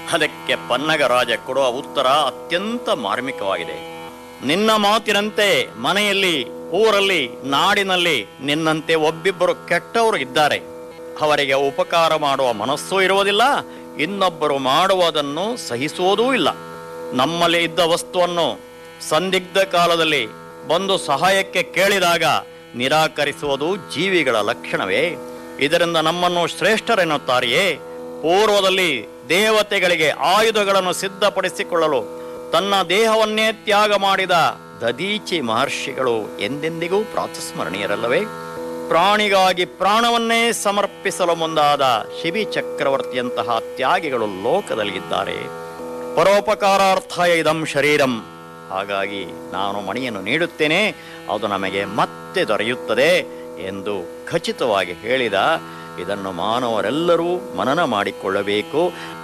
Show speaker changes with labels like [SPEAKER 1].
[SPEAKER 1] ಅದಕ್ಕೆ ಪನ್ನಗ ರಾಜ ಕೊಡುವ ಉತ್ತರ ಅತ್ಯಂತ ಮಾರ್ಮಿಕವಾಗಿದೆ ನಿನ್ನ ಮಾತಿನಂತೆ ಮನೆಯಲ್ಲಿ ಊರಲ್ಲಿ ನಾಡಿನಲ್ಲಿ ನಿನ್ನಂತೆ ಒಬ್ಬಿಬ್ಬರು ಕೆಟ್ಟವರು ಇದ್ದಾರೆ ಅವರಿಗೆ ಉಪಕಾರ ಮಾಡುವ ಮನಸ್ಸೂ ಇರುವುದಿಲ್ಲ ಇನ್ನೊಬ್ಬರು ಮಾಡುವುದನ್ನು ಸಹಿಸುವುದೂ ಇಲ್ಲ ನಮ್ಮಲ್ಲಿ ಇದ್ದ ವಸ್ತುವನ್ನು ಸಂದಿಗ್ಧ ಕಾಲದಲ್ಲಿ ಬಂದು ಸಹಾಯಕ್ಕೆ ಕೇಳಿದಾಗ ನಿರಾಕರಿಸುವುದು ಜೀವಿಗಳ ಲಕ್ಷಣವೇ ಇದರಿಂದ ನಮ್ಮನ್ನು ಶ್ರೇಷ್ಠರೆನ್ನುತ್ತಾರೆಯೇ ಪೂರ್ವದಲ್ಲಿ ದೇವತೆಗಳಿಗೆ ಆಯುಧಗಳನ್ನು ಸಿದ್ಧಪಡಿಸಿಕೊಳ್ಳಲು ತನ್ನ ದೇಹವನ್ನೇ ತ್ಯಾಗ ಮಾಡಿದ ದದೀಚಿ ಮಹರ್ಷಿಗಳು ಎಂದೆಂದಿಗೂ ಪ್ರಾತಸ್ಮರಣೀಯರಲ್ಲವೇ ಪ್ರಾಣಿಗಾಗಿ ಪ್ರಾಣವನ್ನೇ ಸಮರ್ಪಿಸಲು ಮುಂದಾದ ಶಿವಿ ಚಕ್ರವರ್ತಿಯಂತಹ ತ್ಯಾಗಿಗಳು ಲೋಕದಲ್ಲಿ ಇದ್ದಾರೆ ಪರೋಪಕಾರಾರ್ಥಾಯ ಇದಂ ಶರೀರಂ ಹಾಗಾಗಿ ನಾನು ಮಣಿಯನ್ನು ನೀಡುತ್ತೇನೆ ಅದು ನಮಗೆ ಮತ್ತೆ ದೊರೆಯುತ್ತದೆ ಎಂದು ಖಚಿತವಾಗಿ ಹೇಳಿದ ಇದನ್ನು ಮಾನವರೆಲ್ಲರೂ ಮನನ ಮಾಡಿಕೊಳ್ಳಬೇಕು